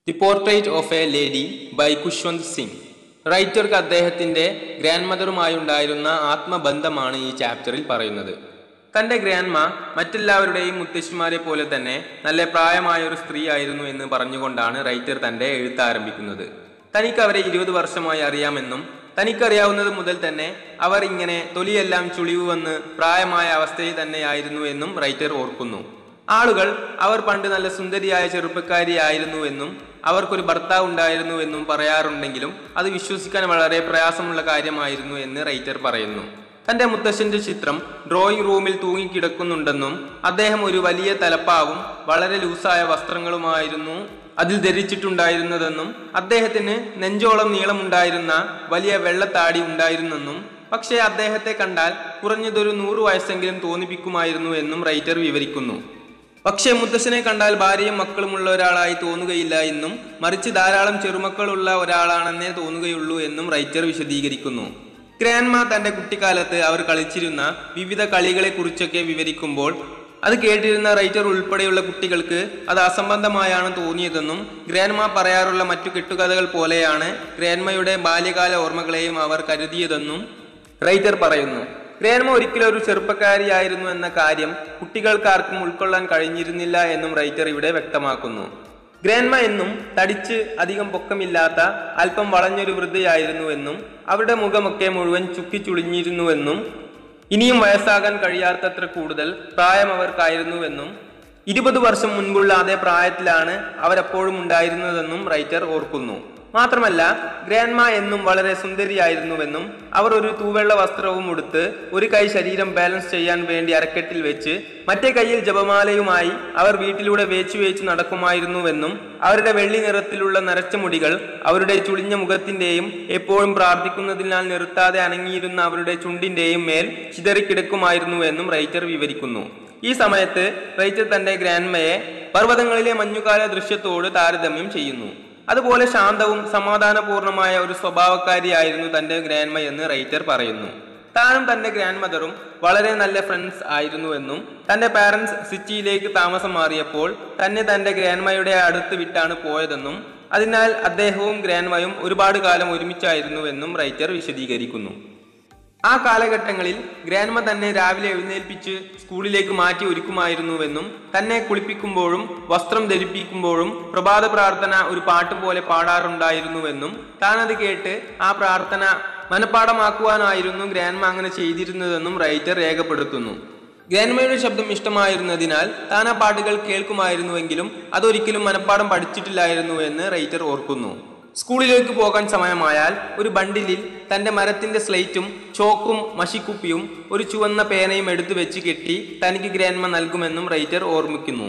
the portrait of a lady by Khushwant Singh റൈറ്റർക്ക് അദ്ദേഹത്തിന്റെ grand മദറുമായുണ്ടായിരുന്ന ആത്മബന്ധമാണ് ഈ ചാപ്റ്ററിൽ പറയുന്നത് തന്റെ ഗ്രാൻഡ്മ മറ്റെല്ലാവരുടെയും മുത്തശ്ശിമാരെ പോലെ തന്നെ നല്ല പ്രായമായ ഒരു സ്ത്രീ ആയിരുന്നു എന്ന് പറഞ്ഞുകൊണ്ടാണ് റൈറ്റർ തന്റെ എഴുത്ത് ആരംഭിക്കുന്നത് തനിക്ക് അവരെ ഇരുപത് വർഷമായി അറിയാമെന്നും തനിക്കറിയാവുന്നത് മുതൽ തന്നെ അവർ ഇങ്ങനെ തൊലിയെല്ലാം ചുളിവ് വന്ന് പ്രായമായ അവസ്ഥയിൽ തന്നെയായിരുന്നു എന്നും റൈറ്റർ ഓർക്കുന്നു ആളുകൾ അവർ പണ്ട് നല്ല സുന്ദരിയായ ചെറുപ്പക്കാരിയായിരുന്നുവെന്നും അവർക്കൊരു ഭർത്താവ് ഉണ്ടായിരുന്നുവെന്നും പറയാറുണ്ടെങ്കിലും അത് വിശ്വസിക്കാൻ വളരെ പ്രയാസമുള്ള കാര്യമായിരുന്നു എന്ന് റൈറ്റർ പറയുന്നു തന്റെ മുത്തശ്ശന്റെ ചിത്രം ഡ്രോയിങ് റൂമിൽ തൂങ്ങിക്കിടക്കുന്നുണ്ടെന്നും അദ്ദേഹം ഒരു വലിയ തലപ്പാവും വളരെ ലൂസായ വസ്ത്രങ്ങളുമായിരുന്നു അതിൽ ധരിച്ചിട്ടുണ്ടായിരുന്നതെന്നും അദ്ദേഹത്തിന് നെഞ്ചോളം നീളമുണ്ടായിരുന്ന വലിയ വെള്ളത്താടി ഉണ്ടായിരുന്നെന്നും പക്ഷേ അദ്ദേഹത്തെ കണ്ടാൽ കുറഞ്ഞതൊരു നൂറു വയസ്സെങ്കിലും തോന്നിപ്പിക്കുമായിരുന്നു എന്നും റൈറ്റർ വിവരിക്കുന്നു പക്ഷേ മുത്തശ്ശനെ കണ്ടാൽ ഭാര്യയും മക്കളുമുള്ള ഒരാളായി തോന്നുകയില്ല എന്നും മറിച്ച് ധാരാളം ചെറുമക്കളുള്ള ഒരാളാണെന്നേ തോന്നുകയുള്ളൂ എന്നും റൈറ്റർ വിശദീകരിക്കുന്നു ഗ്രാൻഡ്മ തന്റെ കുട്ടിക്കാലത്ത് അവർ കളിച്ചിരുന്ന വിവിധ കളികളെ കുറിച്ചൊക്കെ വിവരിക്കുമ്പോൾ അത് കേട്ടിരുന്ന റൈറ്റർ ഉൾപ്പെടെയുള്ള കുട്ടികൾക്ക് അത് അസംബന്ധമായാണ് തോന്നിയതെന്നും ഗ്രാൻഡ്മ പറയാറുള്ള മറ്റു കെട്ടുകഥകൾ പോലെയാണ് ഗ്രാൻഡ്മയുടെ ബാല്യകാല ഓർമ്മകളെയും അവർ കരുതിയതെന്നും റൈറ്റർ പറയുന്നു ഗ്രേൻമ ഒരിക്കലും ഒരു ചെറുപ്പക്കാരിയായിരുന്നു എന്ന കാര്യം കുട്ടികൾക്കാർക്കും ഉൾക്കൊള്ളാൻ കഴിഞ്ഞിരുന്നില്ല എന്നും റൈറ്റർ ഇവിടെ വ്യക്തമാക്കുന്നു ഗ്രാൻമ എന്നും തടിച്ച് അധികം പൊക്കമില്ലാത്ത അല്പം വളഞ്ഞൊരു വൃദ്ധയായിരുന്നുവെന്നും അവരുടെ മുഖമൊക്കെ മുഴുവൻ ചുക്കിച്ചുളിഞ്ഞിരുന്നുവെന്നും ഇനിയും വയസ്സാകാൻ കഴിയാത്തത്ര കൂടുതൽ പ്രായം അവർക്കായിരുന്നുവെന്നും ഇരുപത് വർഷം മുൻപുള്ള അതേ പ്രായത്തിലാണ് അവരപ്പോഴും ഉണ്ടായിരുന്നതെന്നും റൈറ്റർ ഓർക്കുന്നു മാത്രമല്ല ഗ്രാൻഡ്മ എന്നും വളരെ സുന്ദരിയായിരുന്നുവെന്നും അവർ ഒരു തൂവെള്ള വസ്ത്രവും ഉടുത്ത് ഒരു കൈ ശരീരം ബാലൻസ് ചെയ്യാൻ വേണ്ടി അരക്കെട്ടിൽ വെച്ച് മറ്റേ കൈയിൽ ജപമാലയുമായി അവർ വീട്ടിലൂടെ വേച്ചു വേച്ചു നടക്കുമായിരുന്നുവെന്നും അവരുടെ വെള്ളി നിറത്തിലുള്ള നരച്ച മുടികൾ അവരുടെ ചുളിഞ്ഞ മുഖത്തിന്റെയും എപ്പോഴും പ്രാർത്ഥിക്കുന്നതിനാൽ നിർത്താതെ അനങ്ങിയിരുന്ന അവരുടെ ചുണ്ടിന്റെയും മേൽ ചിതറിക്കിടക്കുമായിരുന്നുവെന്നും റൈറ്റർ വിവരിക്കുന്നു ഈ സമയത്ത് റൈറ്റർ തന്റെ ഗ്രാൻഡ്മയെ പർവ്വതങ്ങളിലെ മഞ്ഞുകാല ദൃശ്യത്തോട് താരതമ്യം ചെയ്യുന്നു അതുപോലെ ശാന്തവും സമാധാനപൂർണമായ ഒരു സ്വഭാവക്കാരിയായിരുന്നു തന്റെ ഗ്രാൻഡ്മ എന്ന് റൈറ്റർ പറയുന്നു താനും തന്റെ ഗ്രാൻഡ് മദറും വളരെ നല്ല ഫ്രണ്ട്സ് ആയിരുന്നുവെന്നും തന്റെ പാരന്റ്സ് സിറ്റിയിലേക്ക് താമസം മാറിയപ്പോൾ തന്നെ തന്റെ ഗ്രാൻഡ്മയുടെ അടുത്ത് വിട്ടാണ് പോയതെന്നും അതിനാൽ അദ്ദേഹവും ഗ്രാൻഡ്മയും ഒരുപാട് കാലം ഒരുമിച്ചായിരുന്നുവെന്നും റൈറ്റർ വിശദീകരിക്കുന്നു ആ കാലഘട്ടങ്ങളിൽ ഗ്രാൻഡ്മ തന്നെ രാവിലെ എഴുന്നേൽപ്പിച്ച് സ്കൂളിലേക്ക് മാറ്റി ഒരുക്കുമായിരുന്നുവെന്നും തന്നെ കുളിപ്പിക്കുമ്പോഴും വസ്ത്രം ധരിപ്പിക്കുമ്പോഴും പ്രഭാത പ്രാർത്ഥന ഒരു പാട്ട് പോലെ പാടാറുണ്ടായിരുന്നുവെന്നും താനത് കേട്ട് ആ പ്രാർത്ഥന മനഃപ്പാടമാക്കുവാനായിരുന്നു ഗ്രാൻഡ്മ അങ്ങനെ ചെയ്തിരുന്നതെന്നും റൈറ്റർ രേഖപ്പെടുത്തുന്നു ഗ്രാൻഡ്മയുടെ ശബ്ദം ഇഷ്ടമായിരുന്നതിനാൽ താൻ ആ പാട്ടുകൾ കേൾക്കുമായിരുന്നുവെങ്കിലും അതൊരിക്കലും മനഃപ്പാടം പഠിച്ചിട്ടില്ലായിരുന്നു എന്ന് റൈറ്റർ ഓർക്കുന്നു സ്കൂളിലേക്ക് പോകാൻ സമയമായാൽ ഒരു ബണ്ടിലിൽ തന്റെ മരത്തിന്റെ സ്ലേറ്റും ചോക്കും മഷിക്കുപ്പിയും ഒരു ചുവന്ന പേനയും എടുത്തു വെച്ച് കെട്ടി തനിക്ക് ഗ്രാൻഡ്മ നൽകുമെന്നും റൈറ്റർ ഓർമ്മിക്കുന്നു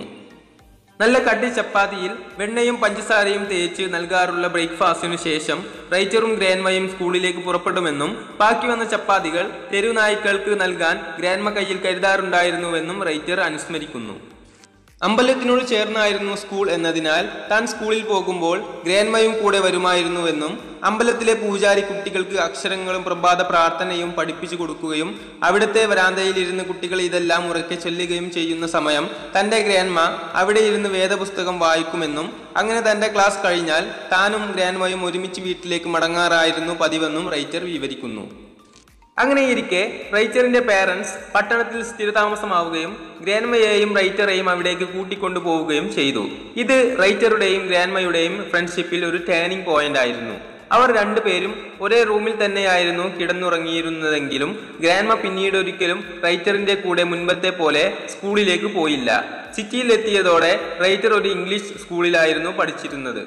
നല്ല കട്ടി ചപ്പാത്തിയിൽ വെണ്ണയും പഞ്ചസാരയും തേച്ച് നൽകാറുള്ള ബ്രേക്ക്ഫാസ്റ്റിനു ശേഷം റൈറ്ററും ഗ്രാൻഡ്മയും സ്കൂളിലേക്ക് പുറപ്പെടുമെന്നും ബാക്കി വന്ന ചപ്പാത്തികൾ തെരുനായ്ക്കൾക്ക് നൽകാൻ ഗ്രാൻഡ്മ കയ്യിൽ കരുതാറുണ്ടായിരുന്നുവെന്നും റൈറ്റർ അനുസ്മരിക്കുന്നു അമ്പലത്തിനോട് ചേർന്നായിരുന്നു സ്കൂൾ എന്നതിനാൽ താൻ സ്കൂളിൽ പോകുമ്പോൾ ഗ്രാൻഡ്മയും കൂടെ വരുമായിരുന്നുവെന്നും അമ്പലത്തിലെ പൂജാരി കുട്ടികൾക്ക് അക്ഷരങ്ങളും പ്രഭാത പ്രാർത്ഥനയും പഠിപ്പിച്ചു കൊടുക്കുകയും അവിടുത്തെ വരാന്തയിൽ ഇരുന്ന് കുട്ടികൾ ഇതെല്ലാം ഉറക്കെ ചൊല്ലുകയും ചെയ്യുന്ന സമയം തന്റെ ഗ്രാൻഡ്മ അവിടെ ഇരുന്ന് വേദപുസ്തകം വായിക്കുമെന്നും അങ്ങനെ തന്റെ ക്ലാസ് കഴിഞ്ഞാൽ താനും ഗ്രാൻഡ്മയും ഒരുമിച്ച് വീട്ടിലേക്ക് മടങ്ങാറായിരുന്നു പതിവെന്നും റൈറ്റർ വിവരിക്കുന്നു അങ്ങനെയിരിക്കെ റൈറ്ററിന്റെ പേരൻസ് പട്ടണത്തിൽ സ്ഥിരതാമസമാവുകയും ഗ്രാൻമയെയും റൈറ്ററെയും അവിടേക്ക് കൂട്ടിക്കൊണ്ടുപോവുകയും ചെയ്തു ഇത് റൈറ്ററുടെയും ഗ്രാൻമയുടെയും ഫ്രണ്ട്ഷിപ്പിൽ ഒരു ടേണിംഗ് പോയിന്റ് ആയിരുന്നു അവർ രണ്ടുപേരും ഒരേ റൂമിൽ തന്നെയായിരുന്നു കിടന്നുറങ്ങിയിരുന്നതെങ്കിലും ഗ്രാൻമ പിന്നീട് ഒരിക്കലും റൈറ്ററിന്റെ കൂടെ മുൻപത്തെ പോലെ സ്കൂളിലേക്ക് പോയില്ല സിറ്റിയിലെത്തിയതോടെ റൈറ്റർ ഒരു ഇംഗ്ലീഷ് സ്കൂളിലായിരുന്നു പഠിച്ചിരുന്നത്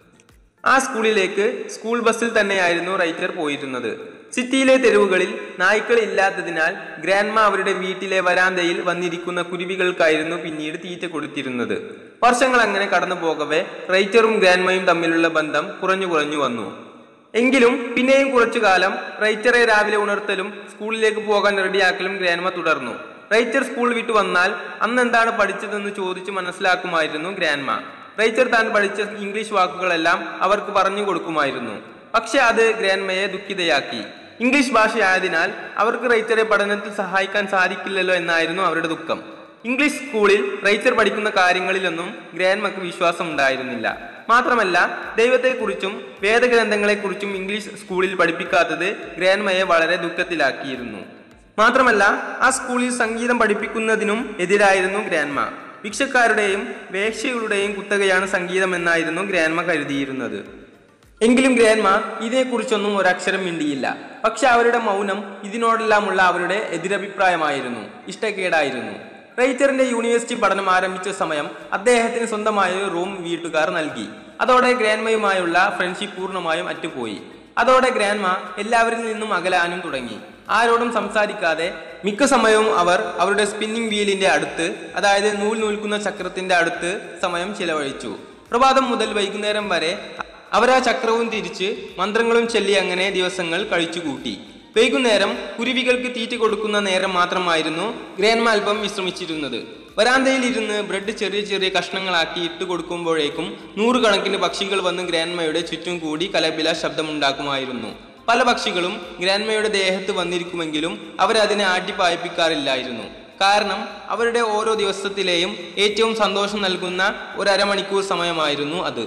ആ സ്കൂളിലേക്ക് സ്കൂൾ ബസ്സിൽ തന്നെയായിരുന്നു റൈറ്റർ പോയിരുന്നത് സിറ്റിയിലെ തെരുവുകളിൽ നായ്ക്കൾ ഇല്ലാത്തതിനാൽ ഗ്രാൻഡ്മ അവരുടെ വീട്ടിലെ വരാന്തയിൽ വന്നിരിക്കുന്ന കുരുവികൾക്കായിരുന്നു പിന്നീട് തീറ്റ കൊടുത്തിരുന്നത് വർഷങ്ങൾ അങ്ങനെ കടന്നു പോകവേ റൈറ്ററും ഗ്രാൻഡ്മയും തമ്മിലുള്ള ബന്ധം കുറഞ്ഞു കുറഞ്ഞു വന്നു എങ്കിലും പിന്നെയും കുറച്ചു കാലം റൈറ്ററെ രാവിലെ ഉണർത്തലും സ്കൂളിലേക്ക് പോകാൻ റെഡിയാക്കലും ഗ്രാൻഡ്മ തുടർന്നു റൈറ്റർ സ്കൂൾ വിട്ടു വന്നാൽ അന്ന് എന്താണ് പഠിച്ചതെന്ന് ചോദിച്ചു മനസ്സിലാക്കുമായിരുന്നു ഗ്രാൻഡ്മ റൈറ്റർ താൻ പഠിച്ച ഇംഗ്ലീഷ് വാക്കുകളെല്ലാം അവർക്ക് പറഞ്ഞു കൊടുക്കുമായിരുന്നു പക്ഷെ അത് ഗ്രാൻഡ്മയെ ദുഃഖിതയാക്കി ഇംഗ്ലീഷ് ഭാഷയായതിനാൽ അവർക്ക് റൈറ്ററെ പഠനത്തിൽ സഹായിക്കാൻ സാധിക്കില്ലല്ലോ എന്നായിരുന്നു അവരുടെ ദുഃഖം ഇംഗ്ലീഷ് സ്കൂളിൽ റൈച്ചർ പഠിക്കുന്ന കാര്യങ്ങളിലൊന്നും ഗ്രാൻമക്ക് വിശ്വാസം ഉണ്ടായിരുന്നില്ല മാത്രമല്ല ദൈവത്തെക്കുറിച്ചും വേദഗ്രന്ഥങ്ങളെക്കുറിച്ചും ഇംഗ്ലീഷ് സ്കൂളിൽ പഠിപ്പിക്കാത്തത് ഗ്രാൻമയെ വളരെ ദുഃഖത്തിലാക്കിയിരുന്നു മാത്രമല്ല ആ സ്കൂളിൽ സംഗീതം പഠിപ്പിക്കുന്നതിനും എതിരായിരുന്നു ഗ്രാൻമ ഭിക്ഷക്കാരുടെയും വേശ്യകളുടെയും കുത്തകയാണ് സംഗീതം എന്നായിരുന്നു ഗ്രാൻമ കരുതിയിരുന്നത് എങ്കിലും ഗ്രാൻമ ഇതിനെക്കുറിച്ചൊന്നും ഒരക്ഷരം മിണ്ടിയില്ല പക്ഷെ അവരുടെ മൗനം ഇതിനോടെല്ലാമുള്ള അവരുടെ എതിരഭിപ്രായമായിരുന്നു ഇഷ്ടക്കേടായിരുന്നു റൈറ്ററിന്റെ യൂണിവേഴ്സിറ്റി പഠനം ആരംഭിച്ച സമയം അദ്ദേഹത്തിന് സ്വന്തമായ ഒരു റൂം വീട്ടുകാർ നൽകി അതോടെ ഗ്രാൻമയുമായുള്ള ഫ്രണ്ട്ഷിപ്പ് പൂർണ്ണമായും അറ്റുപോയി അതോടെ ഗ്രാൻമ എല്ലാവരിൽ നിന്നും അകലാനും തുടങ്ങി ആരോടും സംസാരിക്കാതെ മിക്ക സമയവും അവർ അവരുടെ സ്പിന്നിംഗ് വീലിന്റെ അടുത്ത് അതായത് നൂൽ നൂൽക്കുന്ന ചക്രത്തിന്റെ അടുത്ത് സമയം ചിലവഴിച്ചു പ്രഭാതം മുതൽ വൈകുന്നേരം വരെ അവരാ ചക്രവും തിരിച്ച് മന്ത്രങ്ങളും ചൊല്ലി അങ്ങനെ ദിവസങ്ങൾ കഴിച്ചുകൂട്ടി വൈകുന്നേരം കുരുവികൾക്ക് തീറ്റ കൊടുക്കുന്ന നേരം മാത്രമായിരുന്നു ഗ്രാൻമ അല്പം വിശ്രമിച്ചിരുന്നത് വരാന്തയിൽ ഇരുന്ന് ബ്രെഡ് ചെറിയ ചെറിയ കഷ്ണങ്ങളാക്കി ഇട്ട് കൊടുക്കുമ്പോഴേക്കും നൂറുകണക്കിന് പക്ഷികൾ വന്ന് ഗ്രാൻമയുടെ ചുറ്റും കൂടി കലപില ശബ്ദമുണ്ടാക്കുമായിരുന്നു പല പക്ഷികളും ഗ്രാൻമയുടെ ദേഹത്ത് വന്നിരിക്കുമെങ്കിലും അവരതിനെ ആട്ടിപ്പായിപ്പിക്കാറില്ലായിരുന്നു കാരണം അവരുടെ ഓരോ ദിവസത്തിലെയും ഏറ്റവും സന്തോഷം നൽകുന്ന ഒരു അരമണിക്കൂർ സമയമായിരുന്നു അത്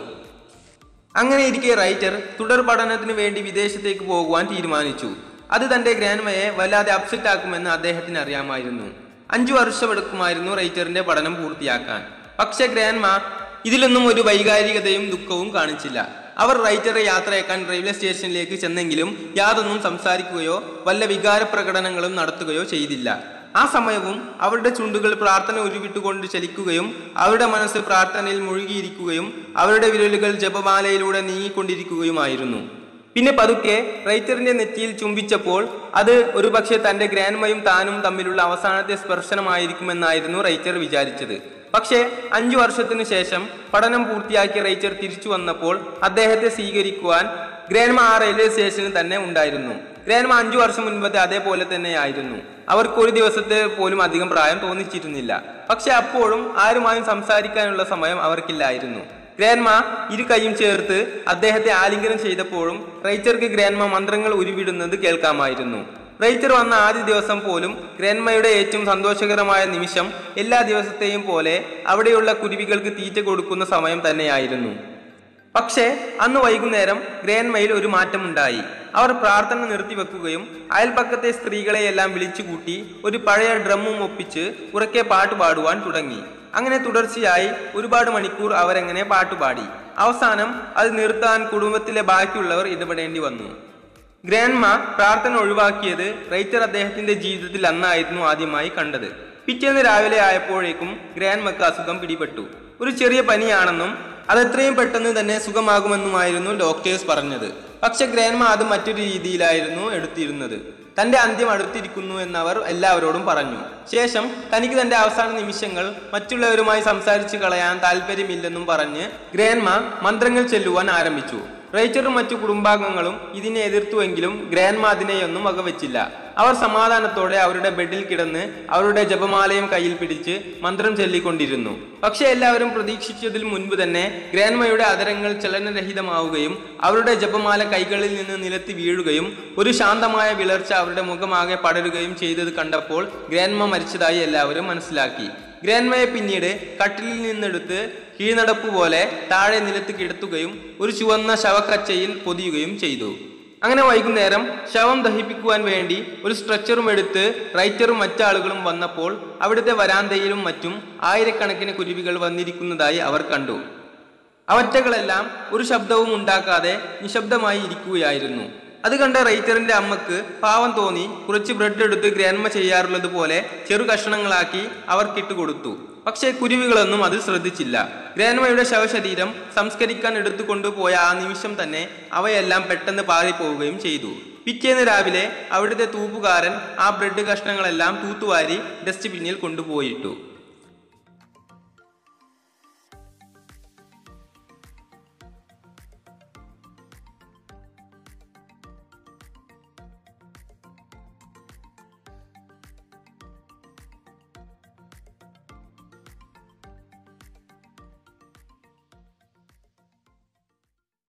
അങ്ങനെ ഇരിക്കെ റൈറ്റർ തുടർ പഠനത്തിന് വേണ്ടി വിദേശത്തേക്ക് പോകുവാൻ തീരുമാനിച്ചു അത് തന്റെ ഗ്രാൻമയെ വല്ലാതെ അപ്സെറ്റ് ആക്കുമെന്ന് അദ്ദേഹത്തിന് അറിയാമായിരുന്നു അഞ്ചു വർഷമെടുക്കുമായിരുന്നു റൈറ്ററിന്റെ പഠനം പൂർത്തിയാക്കാൻ പക്ഷെ ഗ്രാൻമ ഇതിലൊന്നും ഒരു വൈകാരികതയും ദുഃഖവും കാണിച്ചില്ല അവർ റൈറ്ററെ യാത്രയാക്കാൻ റെയിൽവേ സ്റ്റേഷനിലേക്ക് ചെന്നെങ്കിലും യാതൊന്നും സംസാരിക്കുകയോ വല്ല വികാര പ്രകടനങ്ങളും നടത്തുകയോ ചെയ്തില്ല ആ സമയവും അവരുടെ ചുണ്ടുകൾ പ്രാർത്ഥന ഉരുവിട്ടുകൊണ്ട് ചലിക്കുകയും അവരുടെ മനസ്സ് പ്രാർത്ഥനയിൽ മുഴുകിയിരിക്കുകയും അവരുടെ വിരലുകൾ ജപമാലയിലൂടെ നീങ്ങിക്കൊണ്ടിരിക്കുകയുമായിരുന്നു പിന്നെ പതുക്കെ റൈറ്ററിന്റെ നെറ്റിയിൽ ചുംബിച്ചപ്പോൾ അത് ഒരുപക്ഷെ തന്റെ ഗ്രാൻമയും താനും തമ്മിലുള്ള അവസാനത്തെ സ്പർശനമായിരിക്കുമെന്നായിരുന്നു റൈറ്റർ വിചാരിച്ചത് പക്ഷേ അഞ്ചു വർഷത്തിനു ശേഷം പഠനം പൂർത്തിയാക്കിയ റൈച്ചർ തിരിച്ചു വന്നപ്പോൾ അദ്ദേഹത്തെ സ്വീകരിക്കുവാൻ ഗ്രാൻമ ആ റെയിൽവേ സ്റ്റേഷനിൽ തന്നെ ഉണ്ടായിരുന്നു ഗ്രാൻമ അഞ്ചു വർഷം മുൻപത്തെ അതേപോലെ തന്നെയായിരുന്നു അവർക്ക് ഒരു ദിവസത്തെ പോലും അധികം പ്രായം തോന്നിച്ചിരുന്നില്ല പക്ഷെ അപ്പോഴും ആരുമായും സംസാരിക്കാനുള്ള സമയം അവർക്കില്ലായിരുന്നു ഗ്രാൻമ ഇരു കൈയും ചേർത്ത് അദ്ദേഹത്തെ ആലിംഗനം ചെയ്തപ്പോഴും റൈച്ചർക്ക് ഗ്രാൻമ മന്ത്രങ്ങൾ ഉരുവിടുന്നത് കേൾക്കാമായിരുന്നു റൈച്ചർ വന്ന ആദ്യ ദിവസം പോലും ഗ്രാൻമയുടെ ഏറ്റവും സന്തോഷകരമായ നിമിഷം എല്ലാ ദിവസത്തെയും പോലെ അവിടെയുള്ള കുരുവികൾക്ക് തീറ്റ കൊടുക്കുന്ന സമയം തന്നെയായിരുന്നു പക്ഷേ അന്ന് വൈകുന്നേരം ഗ്രാൻമയിൽ ഒരു മാറ്റമുണ്ടായി അവർ പ്രാർത്ഥന നിർത്തിവെക്കുകയും അയൽപ്പക്കത്തെ സ്ത്രീകളെയെല്ലാം വിളിച്ചുകൂട്ടി ഒരു പഴയ ഡ്രമ്മും ഒപ്പിച്ച് ഉറക്കെ പാട്ട് പാടുവാൻ തുടങ്ങി അങ്ങനെ തുടർച്ചയായി ഒരുപാട് മണിക്കൂർ അവരെങ്ങനെ പാട്ടുപാടി അവസാനം അത് നിർത്താൻ കുടുംബത്തിലെ ബാക്കിയുള്ളവർ ഇടപെടേണ്ടി വന്നു ഗ്രാൻഡ്മ പ്രാർത്ഥന ഒഴിവാക്കിയത് റൈറ്റർ അദ്ദേഹത്തിന്റെ ജീവിതത്തിൽ അന്നായിരുന്നു ആദ്യമായി കണ്ടത് പിറ്റേന്ന് രാവിലെ ആയപ്പോഴേക്കും ഗ്രാൻഡ്മക്ക് അസുഖം പിടിപെട്ടു ഒരു ചെറിയ പനിയാണെന്നും അത് എത്രയും പെട്ടെന്ന് തന്നെ സുഖമാകുമെന്നുമായിരുന്നു ഡോക്ടേഴ്സ് പറഞ്ഞത് പക്ഷെ ഗ്രാൻഡ്മ അത് മറ്റൊരു രീതിയിലായിരുന്നു എടുത്തിരുന്നത് തന്റെ അന്ത്യം അടുത്തിരിക്കുന്നു എന്നവർ എല്ലാവരോടും പറഞ്ഞു ശേഷം തനിക്ക് തന്റെ അവസാന നിമിഷങ്ങൾ മറ്റുള്ളവരുമായി സംസാരിച്ചു കളയാൻ താല്പര്യമില്ലെന്നും പറഞ്ഞ് ഗ്രാൻഡ്മ മന്ത്രങ്ങൾ ചെല്ലുവാൻ ആരംഭിച്ചു റൈച്ചറും മറ്റു കുടുംബാംഗങ്ങളും ഇതിനെ എതിർത്തുവെങ്കിലും ഗ്രാൻഡ്മ അതിനെയൊന്നും വകവെച്ചില്ല അവർ സമാധാനത്തോടെ അവരുടെ ബെഡിൽ കിടന്ന് അവരുടെ ജപമാലയും കയ്യിൽ പിടിച്ച് മന്ത്രം ചൊല്ലിക്കൊണ്ടിരുന്നു പക്ഷെ എല്ലാവരും പ്രതീക്ഷിച്ചതിൽ മുൻപ് തന്നെ ഗ്രാൻഡ്മയുടെ അതരങ്ങൾ ചലനരഹിതമാവുകയും അവരുടെ ജപമാല കൈകളിൽ നിന്ന് നിലത്ത് വീഴുകയും ഒരു ശാന്തമായ വിളർച്ച അവരുടെ മുഖമാകെ പടരുകയും ചെയ്തത് കണ്ടപ്പോൾ ഗ്രാൻഡ്മ മരിച്ചതായി എല്ലാവരും മനസ്സിലാക്കി ഗ്രാൻഡ്മയെ പിന്നീട് കട്ടിലിൽ നിന്നെടുത്ത് കീഴ്നടപ്പ് പോലെ താഴെ നിലത്ത് കിടത്തുകയും ഒരു ചുവന്ന ശവക്കച്ചയിൽ പൊതിയുകയും ചെയ്തു അങ്ങനെ വൈകുന്നേരം ശവം ദഹിപ്പിക്കുവാൻ വേണ്ടി ഒരു സ്ട്രെച്ചറും എടുത്ത് റൈറ്ററും മറ്റാളുകളും വന്നപ്പോൾ അവിടുത്തെ വരാന്തയിലും മറ്റും ആയിരക്കണക്കിന് കുരുവികൾ വന്നിരിക്കുന്നതായി അവർ കണ്ടു അവറ്റകളെല്ലാം ഒരു ശബ്ദവും ഉണ്ടാക്കാതെ നിശബ്ദമായി ഇരിക്കുകയായിരുന്നു അത് കണ്ട റൈറ്ററിന്റെ അമ്മക്ക് പാവം തോന്നി കുറച്ച് ബ്രെഡ് എടുത്ത് ഗ്രാൻമ ചെയ്യാറുള്ളത് പോലെ ചെറു കഷണങ്ങളാക്കി അവർക്കിട്ട് കൊടുത്തു പക്ഷേ കുരുവികളൊന്നും അത് ശ്രദ്ധിച്ചില്ല ഗ്രാൻമയുടെ ശവശരീരം സംസ്കരിക്കാൻ എടുത്തു കൊണ്ടുപോയ ആ നിമിഷം തന്നെ അവയെല്ലാം പെട്ടെന്ന് പാറിപ്പോവുകയും ചെയ്തു പിറ്റേന്ന് രാവിലെ അവിടുത്തെ തൂപ്പുകാരൻ ആ ബ്രെഡ് കഷ്ണങ്ങളെല്ലാം തൂത്തുവാരി ഡസ്റ്റ്ബിന്നിൽ കൊണ്ടുപോയിട്ടു